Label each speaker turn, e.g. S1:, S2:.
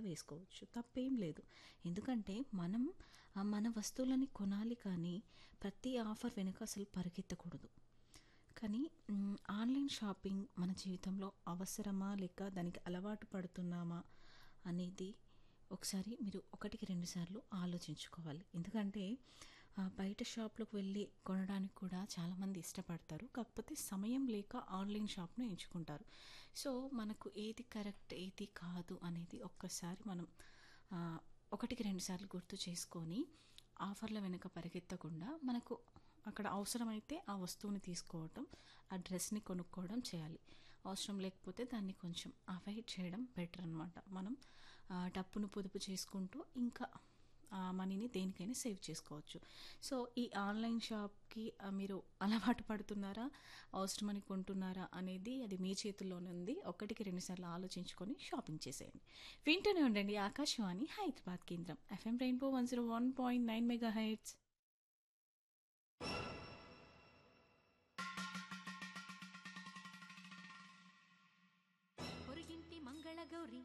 S1: వేసుకోవచ్చు తప్పేం లేదు ఎందుకంటే మనం ఆ, మన వస్తువులని కొనాలి కానీ ప్రతి ఆఫర్ వెనుక అసలు పరిగెత్తకూడదు కానీ మ్, ఆన్లైన్ షాపింగ్ మన జీవితంలో అవసరమా లేక దానికి అలవాటు పడుతున్నామా అనేది ఒకసారి మీరు ఒకటికి రెండు సార్లు ఆలోచించుకోవాలి ఎందుకంటే ఆ, బయట షాప్లోకి వెళ్ళి కొనడానికి కూడా చాలామంది ఇష్టపడతారు కాకపోతే సమయం లేక ఆన్లైన్ షాప్ను ఎంచుకుంటారు సో మనకు ఏది కరెక్ట్ ఏది కాదు అనేది ఒక్కసారి మనం ఆ, ఒకటికి రెండు సార్లు గుర్తు చేసుకొని ఆఫర్ల వెనుక పరిగెత్తకుండా మనకు అక్కడ అవసరమైతే ఆ వస్తువుని తీసుకోవటం ఆ డ్రెస్ని కొనుక్కోవడం చేయాలి అవసరం లేకపోతే దాన్ని కొంచెం అవాయిడ్ చేయడం బెటర్ అనమాట మనం ఆ, డబ్బును పొదుపు చేసుకుంటూ ఇంకా ఆ మనీని దేనికైనా సేవ్ చేసుకోవచ్చు సో ఈ ఆన్లైన్ షాప్కి ఆ, మీరు అలవాటు పడుతున్నారా అవసరమని కొంటున్నారా అనేది అది మీ చేతుల్లోనే ఉంది ఒకటికి రెండుసార్లు ఆలోచించుకొని షాపింగ్ చేసేయండి వింటూనే ఉండండి ఆకాశవాణి హైదరాబాద్ కేంద్రం FM rainbow one zero one point nine megahertz
S2: Poruginti Mangala Gauri